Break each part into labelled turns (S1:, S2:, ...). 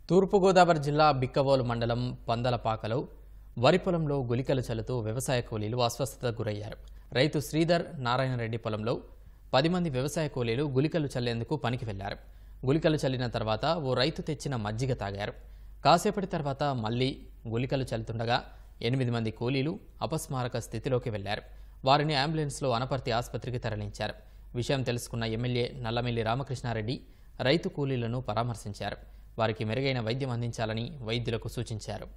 S1: తూర్పుగోదావరి జిల్లా బిక్కవోలు మండలం పందలపాకలో వరి పొలంలో గులికలు చల్లుతూ వ్యవసాయ కూలీలు అస్వస్థతకు గురయ్యారు రైతు శ్రీధర్ నారాయణరెడ్డి పొలంలో పది మంది వ్యవసాయ కూలీలు గులికలు చల్లేందుకు పనికి వెళ్లారు గులికలు చల్లిన తర్వాత ఓ రైతు తెచ్చిన మజ్జిగ తాగారు కాసేపటి తర్వాత మళ్లీ గులికలు చల్లుతుండగా ఎనిమిది మంది కూలీలు అపస్మారక స్థితిలోకి వెళ్లారు వారిని అంబులెన్స్లో అనపర్తి ఆసుపత్రికి తరలించారు విషయం తెలుసుకున్న ఎమ్మెల్యే నల్లమిల్లి రామకృష్ణారెడ్డి రైతు కూలీలను పరామర్శించారు వారికి మెరుగైన వైద్యం అందించాలని వైద్యులకు సూచించారు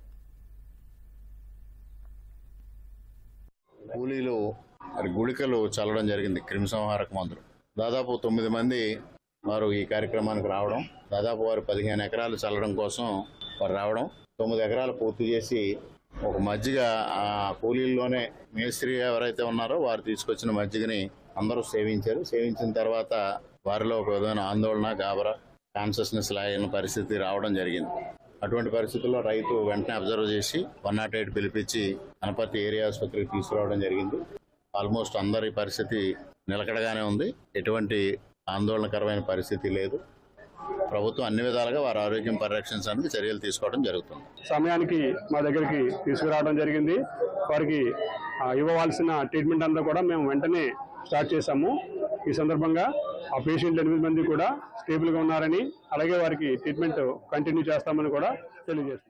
S2: కూలీలు మరి గుళికలు చల్లడం జరిగింది క్రిమిసంహారక మందులు దాదాపు తొమ్మిది మంది వారు ఈ కార్యక్రమానికి రావడం దాదాపు వారు పదిహేను ఎకరాలు చల్లడం కోసం వారు రావడం తొమ్మిది ఎకరాలు పూర్తి చేసి ఒక మజ్జిగ ఆ కూలీల్లోనే మేస్త్రి ఎవరైతే ఉన్నారో వారు తీసుకొచ్చిన మజ్జిగని అందరూ సేవించారు సేవించిన తర్వాత వారిలో ఒక విధమైన ఆందోళన గాబరా కాన్షియస్నెస్ లాగిన పరిస్థితి రావడం జరిగింది అటువంటి పరిస్థితుల్లో రైతు వెంటనే అబ్జర్వ్ చేసి వన్ నాట్ ఎయిట్ పిలిపించి అనపర్తి ఏరియా ఆసుపత్రికి తీసుకురావడం జరిగింది ఆల్మోస్ట్ అందరి పరిస్థితి నిలకడగానే ఉంది ఎటువంటి ఆందోళనకరమైన పరిస్థితి లేదు ప్రభుత్వం అన్ని విధాలుగా వారి ఆరోగ్యం పరిరక్షించడానికి చర్యలు తీసుకోవడం జరుగుతుంది
S3: సమయానికి మా దగ్గరికి తీసుకురావడం జరిగింది వారికి ఆ, ఇవ్వవలసిన ట్రీట్మెంట్ అంతా కూడా మేము వెంటనే స్టార్ట్ చేశాము ఈ సందర్భంగా ఆ పేషెంట్లు ఎనిమిది మంది కూడా స్టేబుల్గా ఉన్నారని అలాగే వారికి ట్రీట్మెంట్ కంటిన్యూ చేస్తామని కూడా తెలియజేస్తాం